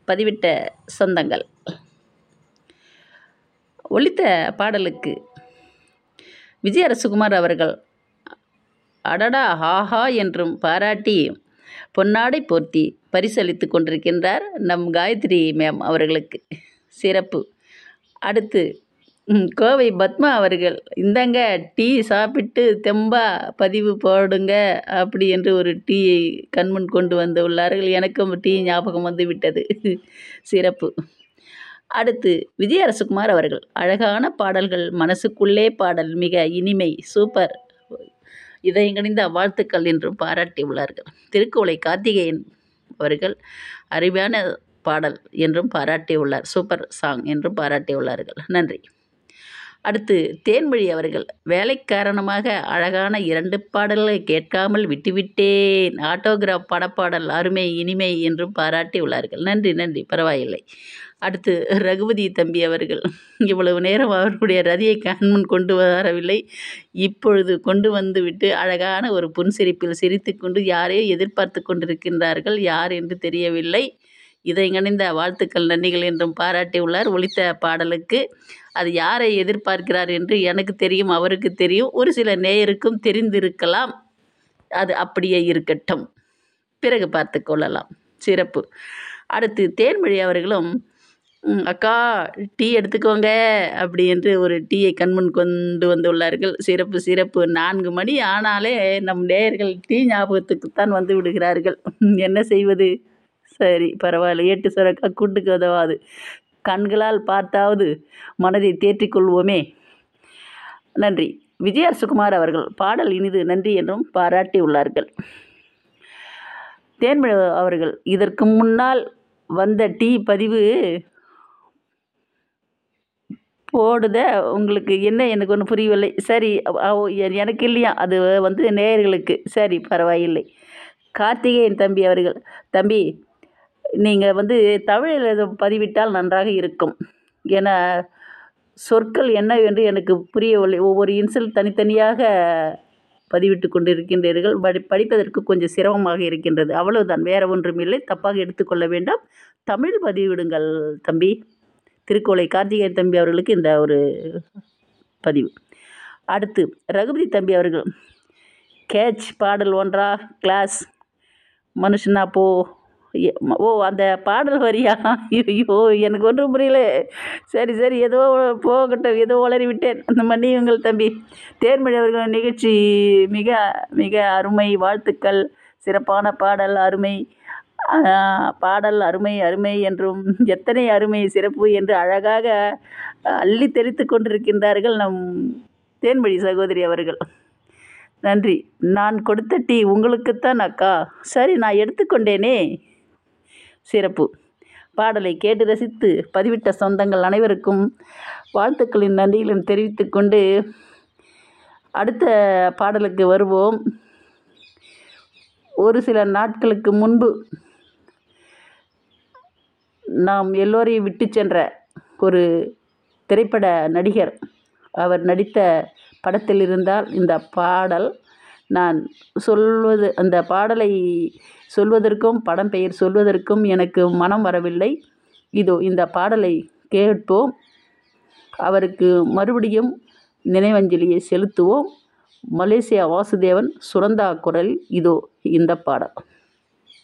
பதிவிட்ட சொந்தங்கள் ஒலித்த பாடலுக்கு விஜய் அரசகுமார் அவர்கள் அடடா ஹாஹா என்றும் பாராட்டி பொன்னாடை போர்த்தி பரிசளித்து கொண்டிருக்கின்றார் நம் காயத்ரி மேம் அவர்களுக்கு சிறப்பு அடுத்து ம், கோவை பத்மா அவர்கள் இந்தாங்க டீ சாப்பிட்டு தெம்பா பதிவு போடுங்க அப்படி என்று ஒரு டீயை கண்முன் கொண்டு வந்து உள்ளார்கள் எனக்கும் டீ ஞாபகம் வந்து விட்டது சிறப்பு அடுத்து விஜய் அரசகுமார் அவர்கள் அழகான பாடல்கள் மனசுக்குள்ளே பாடல் மிக இனிமை சூப்பர் இதயங்கணிந்த வாழ்த்துக்கள் என்றும் பாராட்டியுள்ளார்கள் திருக்குவளை கார்த்திகேயன் அவர்கள் அருமையான பாடல் என்றும் பாராட்டியுள்ளார் சூப்பர் சாங் என்றும் பாராட்டியுள்ளார்கள் நன்றி அடுத்து தேன்மொழி அவர்கள் வேலை காரணமாக அழகான இரண்டு பாடல்களை கேட்காமல் விட்டுவிட்டேன் ஆட்டோகிராஃப் படப்பாடல் அருமை இனிமை என்றும் பாராட்டியுள்ளார்கள் நன்றி நன்றி பரவாயில்லை அடுத்து ரகுபதி தம்பி அவர்கள் இவ்வளவு நேரம் அவருடைய ரதியை கண்முன் கொண்டு வரவில்லை இப்பொழுது கொண்டு வந்து விட்டு அழகான ஒரு புன்சிரிப்பில் சிரித்துக்கொண்டு யாரையோ எதிர்பார்த்து கொண்டிருக்கின்றார்கள் யார் என்று தெரியவில்லை இதயங்கணிந்த வாழ்த்துக்கள் நன்றிகள் என்றும் பாராட்டியுள்ளார் ஒலித்த பாடலுக்கு அது யாரை எதிர்பார்க்கிறார் என்று எனக்கு தெரியும் அவருக்கு தெரியும் ஒரு சில நேயருக்கும் தெரிந்திருக்கலாம் அது அப்படியே இருக்கட்டும் பிறகு பார்த்து கொள்ளலாம் சிறப்பு அடுத்து தேன்மொழி அவர்களும் "ம், அக்கா டீ எடுத்துக்கோங்க அப்படி என்று ஒரு டீயை கண்முன் கொண்டு வந்துள்ளார்கள் சிறப்பு சிறப்பு நான்கு மணி ஆனாலே நம் நேயர்கள் டீ ஞாபகத்துக்குத்தான் வந்து விடுகிறார்கள் என்ன செய்வது சரி பரவாயில்ல ஏட்டு சுரக்கா கூட்டுக்கு உதவாது கண்களால் பார்த்தாவது மனதை தேற்றிக் கொள்வோமே நன்றி விஜய் அரசகுமார் அவர்கள் பாடல் இனிது நன்றி என்றும் பாராட்டியுள்ளார்கள் தேன்மொழி அவர்கள் இதற்கு முன்னால் வந்த டீ பதிவு போடுத உங்களுக்கு என்ன எனக்கு ஒன்றும் புரியவில்லை சரி அவ- அவ- எ- எனக்கு இல்லையா அது வந்து நேயர்களுக்கு சரி பரவாயில்லை கார்த்திகேயன் தம்பி அவர்கள் தம்பி நீங்கள் வந்து தமிழில் இதை பதிவிட்டால் நன்றாக இருக்கும் ஏன்னா சொற்கள் என்ன என்று எனக்கு புரியவில்லை ஒவ்வொரு இன்சில் தனித்தனியாக பதிவிட்டு கொண்டிருக்கின்றீர்கள் படி படிப்பதற்கு கொஞ்சம் சிரமமாக இருக்கின்றது அவ்வளவுதான் வேறு ஒன்றும் இல்லை தப்பாக எடுத்துக்கொள்ள வேண்டாம் தமிழ் பதிவிடுங்கள் தம்பி திருக்கோளை கார்த்திகேயன் தம்பி அவர்களுக்கு இந்த ஒரு பதிவு அடுத்து ரகுபதி தம்பி அவர்கள் கேட்ச் பாடல் ஒன்றா கிளாஸ் மனுஷனா போ எ- ம- ஓ அந்த பாடல் வரியா ஐயோ எனக்கு ஒன்றும் புரியல சரி சரி ஏதோ போகட்டும் ஏதோ உளறி விட்டேன் அந்த மன்னியுங்கள் தம்பி தேர்மொழி அவர்கள் நிகழ்ச்சி மிக மிக அருமை வாழ்த்துக்கள் சிறப்பான பாடல் அருமை ஆ, பாடல் அருமை அருமை என்றும் எத்தனை அருமை சிறப்பு என்று அழகாக அள்ளி தெளித்து கொண்டிருக்கின்றார்கள் நம் தேன்மொழி சகோதரி அவர்கள் நன்றி நான் கொடுத்த டீ உங்களுக்குத்தான் அக்கா சரி நான் எடுத்துக்கொண்டேனே சிறப்பு பாடலை கேட்டு ரசித்து பதிவிட்ட சொந்தங்கள் அனைவருக்கும் வாழ்த்துக்களின் நன்றிகளும் தெரிவித்துக்கொண்டு அடுத்த பாடலுக்கு வருவோம் ஒரு சில நாட்களுக்கு முன்பு நாம் எல்லோரையும் விட்டு சென்ற ஒரு திரைப்பட நடிகர் அவர் நடித்த படத்தில் இருந்தால் இந்த பாடல் நான் சொல்வது அந்த பாடலை சொல்வதற்கும் படம் பெயர் சொல்வதற்கும் எனக்கு மனம் வரவில்லை இதோ இந்த பாடலை கேட்போம் அவருக்கு மறுபடியும் நினைவஞ்சலியை செலுத்துவோம் மலேசியா வாசுதேவன் சுரந்தா குரல் இதோ இந்த பாடல்